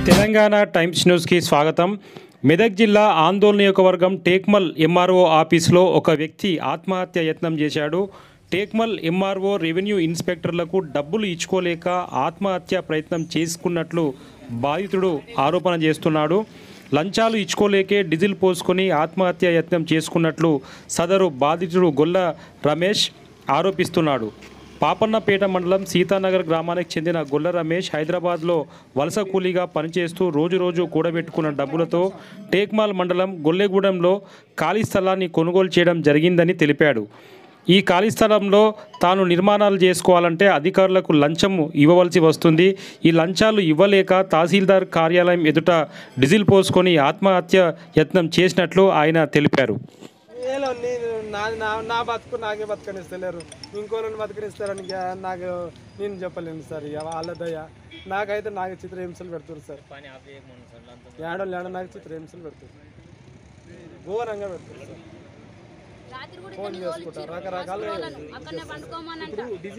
Telangana times న్యూస్కి స్వాగతం మెదక్ జిల్లా ఆందోళన నియోజకవర్గం టేక్మల్ ఎంఆర్ఓ ఆఫీసులో ఒక వ్యక్తి ఆత్మహత్య యత్నం చేశాడు టేక్మల్ ఎంఆర్ఓ రెవెన్యూ ఇన్స్పెక్టర్లకు డబ్బులు ఇచ్చుకోలేక ఆత్మహత్య ప్రయత్నం చేసుకున్నట్లు బాధితుడు ఆరోపణ చేస్తున్నాడు లంచాలు ఇచ్చుకోలేకే డీజిల్ పోసుకొని ఆత్మహత్య యత్నం చేసుకున్నట్లు సదరు బాధితుడు గొల్ల రమేష్ ఆరోపిస్తున్నాడు పాపన్నపేట మండలం సీతానగర్ గ్రామానికి చెందిన గొల్ల రమేష్ హైదరాబాద్లో వలస కూలీగా పనిచేస్తూ రోజు రోజు కూడబెట్టుకున్న డబ్బులతో టేక్మాల్ మండలం గొల్లెగూడెంలో ఖాళీ స్థలాన్ని కొనుగోలు చేయడం జరిగిందని తెలిపాడు ఈ ఖాళీ స్థలంలో తాను నిర్మాణాలు చేసుకోవాలంటే అధికారులకు లంచం ఇవ్వవలసి వస్తుంది ఈ లంచాలు ఇవ్వలేక తహసీల్దార్ కార్యాలయం ఎదుట డీజిల్ పోసుకొని ఆత్మహత్య యత్నం చేసినట్లు ఆయన తెలిపారు ఏలో నేను నా నా నా బతుకు నాకే బతకనిస్తలేరు ఇంకోళ్ళని బతకనిస్తారని ఇక నాకు నేను చెప్పలేను సార్ ఇక వాళ్ళ దయ నాకైతే నాకు చిత్రహింసలు పెడుతున్నారు సార్ ఏడో లేడో నాకు చిత్రహింసలు పెడుతున్నారు ఘోరంగా పెడుతున్నారు సార్ రాత్రి కూడా ఫోన్ చేసుకుంటారు రకరకాలుగా అక్కడనే పండుకోమనంట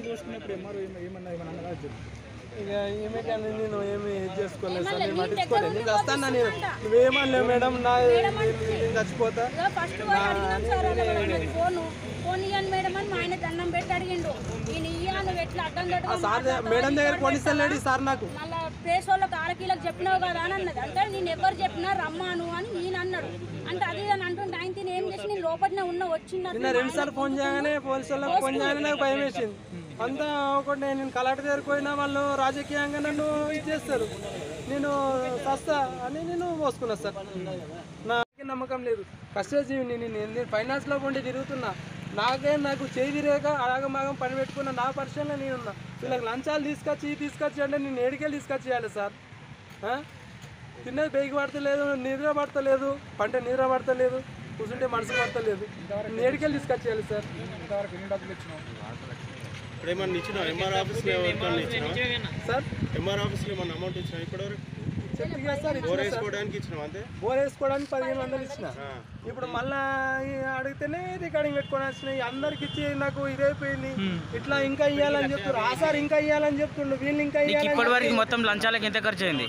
ఇక ఈమె కానీ నేను ఏమి ఇది చేసుకోలేదు సార్ నేను పట్టించుకోలేదు నేను వస్తాను నేను నువ్వేమనలేవు మేడం నా నేను చచ్చిపోతా ఇదో ఫస్ట్ పోయి అడిగినాం సార్ వాళ్ళ ఫోన్ ఫోన్ ఇయ్యండి మేడం అని మా ఆయన దండం పెట్టి అడిగిండు ఈయన ఇయ్యా నువ్వు ఎట్లా అడ్డం ఆ సార్ ద- మేడం దగ్గర కొనిస్తలేడు ఈ సార్ నాకు మళ్ళా ప్లేస్ వాళ్ళకి ఆరకీలకు చెప్పినావు కదా అని అన్నది అంటే నేను ఎవరు చెప్పినా రమ్మాను అని ఈయన అన్నాడు అంటే అది అని అంటుంటే ఆయన తిని ఏం చేసి నేను లోపలనే ఉన్న వచ్చింది నిన్న రెండు సార్లు ఫోన్ చేయగానే పోలీసు వాళ్ళకి ఫోన్ చేయగానే నాకు భయం వేసింది అంతా ఒకటి నేను కలెక్టర్ దగ్గరికి పోయినా వాళ్ళు రాజకీయంగా నన్ను ఇది చేస్తారు నేను సస్తా అని నేను మోసుకున్నా సార్ నాకే నమ్మకం లేదు కష్టజీవిని నేను నేను ఫైనాన్స్లో ఉండి తిరుగుతున్నా నాకే నాకు చేయి తిరగక ఆగమాగం పని పెట్టుకున్న నా పరిచయంలో నేను ఉన్నా వీళ్ళకి లంచాలు తీసుకొచ్చి ఇవి తీసుకొచ్చి అంటే నేను ఏడికెళ్ళి తీసుకొచ్చి చేయాలి సార్ ఆ? తిన్నది బేగి పడతలేదు నిద్ర పడతలేదు పంట నిద్ర పడతలేదు కూర్చుంటే మనసు పడతలేదు నేడికెళ్ళి తీసుకొచ్చేయాలి సార్ ఇంతవరకు ఎన్ని డబ్బులు ఇచ్చినావు ఇప్పుడు ఏమన్నా ఇచ్చినా ఎంఆర్ ఆఫీస్లో ఎవరికన్నా ఇచ్చినా సార్ ఎంఆర్ ఆఫీస్లో ఏమన్నా అమౌంట్ ఇచ్చినా ఇప్పటివరకు చెప్పి కదా సార్ బోర్ ఇచ్చిన సార్ వేసుకోవడానికి ఇచ్చినాం అంతే బోర్ వేసుకోవడానికి పదిహేను వందలు ఇచ్చిన ఆ. ఇప్పుడు మళ్ళా ఈ అడిగితేనే రికార్డింగ్ పెట్టుకొని వచ్చినాయి అందరికి ఇచ్చి నాకు ఇదైపోయింది ఇట్లా ఇంకా ఇవ్వాలని చెప్తున్నారు ఆ సార్ ఇంకా ఇవ్వాలని చెప్తుండ్రు వీళ్ళు ఇంకా ఇవ్వాలని ఇప్పటి వరకు మొత్తం లంచాలకి ఎంత ఖర్చు అయింది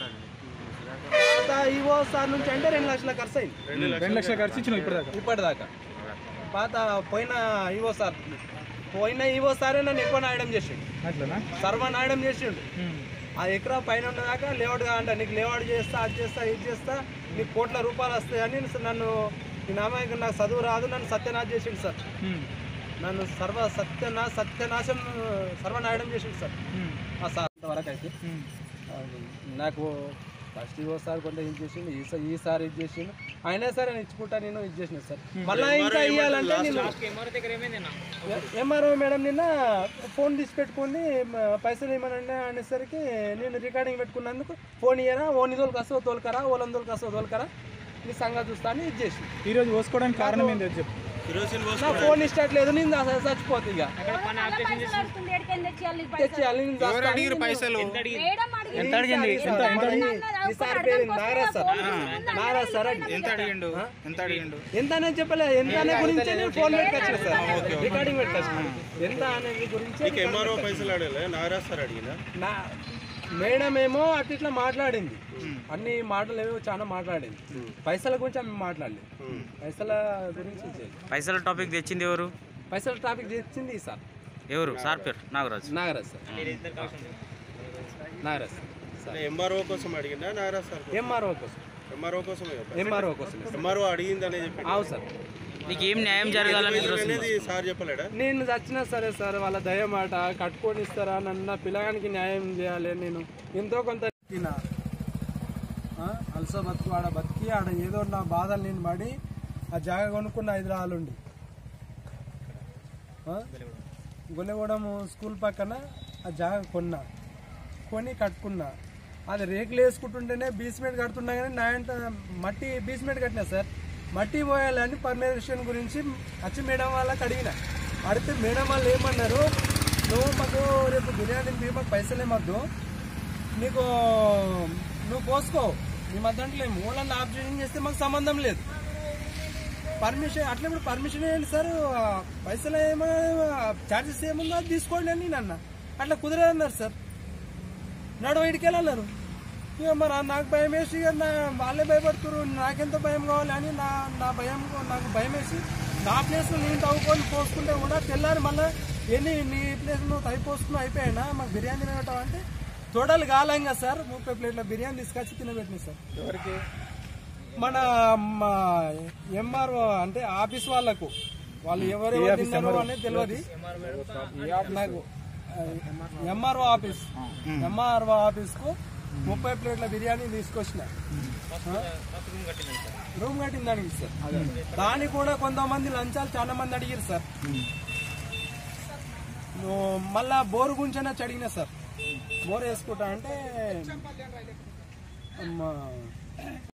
పాత ఈవో సార్ నుంచి అంటే రెండు లక్షల ఖర్చు అయింది రెండు లక్షలు ఖర్చు ఇచ్చిన ఇప్పటిదాకా ఇప్పటిదాకా పాత పోయిన ఈవో సార్ పోయిన ఈవో సారే నన్ను ఎక్కువ నాయడం చేసిండు సర్వ నాయడం చేసిండు ఆ ఎకరా పైన ఉన్నదాకా లేఅవుట్ కావంట నీకు లేఅవుట్ చేస్తా అది చేస్తా ఇది చేస్తా నీకు కోట్ల రూపాయలు వస్తాయని నన్ను ఈ నామాయకు నాకు చదువు రాదు నన్ను సత్యనాశ చేసిండు సార్ నన్ను సర్వ సత్యనా సత్యనాశం సర్వనాయడం చేసిండు సార్ ఆ సార్ వరకు అయితే ఆ, నాకు ఫస్ట్ ఈ సార్ కొంత ఇది చేసిండు ఈ సార్ ఈ సార్ ఇది చేసిండు అయినా సరే నేను ఇచ్చుకుంటా నేను ఇది చేసిన సార్ మళ్ళీ ఇంకా ఇవ్వాలంటే నేను ఎంఆర్ఓ మేడం నిన్న ఫోన్ తీసి పెట్టుకుంది మ- పైసలు ఏమన్నా అనేసరికి నేను రికార్డింగ్ పెట్టుకున్నందుకు ఫోన్ ఇయ్యరా ఓ నిధులు కసో తోలుకరా ఓలం తోలు కసో తోలుకరా నీ సంగతి చూస్తా అని ఇది చేసి ఈరోజు పోసుకోవడానికి కారణం ఏంటో చెప్పు కిరోసిన్ నా ఫోన్ ఇష్టట్లేదు నేను అసలు చచ్చిపోతా ఇక పైసలు వస్తుంది ఎడికని తెచ్చేయాలి నీకు పైసలు తెచ్చేయాలి నేను చస్తా అని నేను- పైసలు మేడం అడిగింది ఎంత అడిగింది ఎంత ఎంత ఈ సార్ పేరు నాగరాజ్ సార్ నాగరాజ్ సార్ అడిగింది. ఎంత అడిగిండు ఎంత అడిగిండు ఎంత అనేది చెప్పలేదు ఎంత అనే గురించి నేను ఫోన్ పెట్టుకొచ్చిన సార్ రికార్డింగ్ పెట్టుకొచ్చిన ఎంత అనేది గురించి నీకు ఎంఆర్ఓ పైసలు అడగలే నాగరాజ్ సార్ అడిగినా నా మేడం ఏమో అట్లా ఇట్లా మాట్లాడింది అన్ని మాటలు ఏవో చాలా మాట్లాడింది పైసల గురించి ఆమె మాట్లాడలేదు పైసల గురించి చేయలేదు. పైసల టాపిక్ తెచ్చింది ఎవరు పైసల టాపిక్ తెచ్చింది ఈ సార్ ఎవరు సార్ పేరు Nagaraju Nagaraj sir Nagaraj sir MRO కోసం అడిగిందా నాగరాజ్ సార్ ఎంఆర్ఓ కోసం ఎంఆర్ఓ కోసం ఎంఆర్ఓ కోసం ఎంఆర్ఓ అడిగిందనే చెప్పి అవు సార్ నీకు ఏం న్యాయం జరగాలని అనేది సార్ చెప్పలేడా నేను చచ్చినా సరే సార్ వాళ్ళ దయ మాట కట్టుకొని ఇస్తారా నన్ను నా పిల్లగానికి న్యాయం చేయాలి నేను ఎంతో కొంత తినా అలస బతుకు ఆడ బతికి ఆడ ఏదో నా బాధలు నేను పడి ఆ జాగ కొనుక్కున్న ఐదు రాళ్ళుండి గొల్లగూడెం స్కూల్ పక్కన ఆ జాగ కొన్నా కొని కట్టుకున్నా అది రేకులు వేసుకుంటుంటేనే బీస్మెంట్ కడుతున్నా కానీ నా ఇంట మట్టి బీస్మెంట్ కట్టినా సార్ మట్టి పోయాలని పర్మిషన్ గురించి వచ్చి మేడం వాళ్ళకి అడిగిన అడిగితే మేడం వాళ్ళు ఏమన్నారు నువ్వు మాకు రేపు బిర్యానీ తినిపి మాకు పైసలు ఏమద్దు నీకు నువ్వు పోసుకో మీ మధ్యంటలేము వాళ్ళని ఆబ్జెక్షన్ చేస్తే మాకు సంబంధం లేదు పర్మిషన్ అట్లా ఇప్పుడు పర్మిషన్ ఏంటి సార్ ఆ, పైసలు ఏమో ఛార్జెస్ ఏముందో అది తీసుకోండి అని నేను అన్న అట్లా కుదరదన్నారు సార్ నడు ఇటుకెళ్ళన్నారు ఇక మరి నాకు భయం వేసి ఇక నా వాళ్ళే భయపడుతున్నారు నాకెంత భయం కావాలి అని నా నా భయం నాకు భయం వేసి నా ప్లేస్లో నేను తవ్వుకొని పోసుకుంటే కూడా తెల్లారి మళ్ళీ ఎన్ని నీ ప్లేస్ నువ్వు తవ్వి పోసుకుని అయిపోయినా మాకు బిర్యానీ తినబెట్టావు అంటే తోడలు కాలేం కదా సార్ ముప్పై ప్లేట్ల బిర్యానీ తీసుకొచ్చి తినబెట్టిన సార్ ఎవరికి మన ఎంఆర్ఓ అంటే ఆఫీస్ వాళ్ళకు వాళ్ళు ఎవరెవరు తిన్నారు అనేది తెలియదు నాకు ఎంఆర్ఓ ఆఫీస్ ఎంఆర్ఓ ఆఫీస్ కు ముప్పై ప్లేట్ల బిర్యానీ తీసుకొచ్చిన రూమ్ కట్టిన దానికి సార్ దానికి కూడా కొంతమంది లంచాలు చాలా మంది అడిగారు సార్ నువ్వు మళ్ళా బోరు గుంచైనా అడిగిన సార్ బోర్ వేసుకుంటా అంటే అమ్మా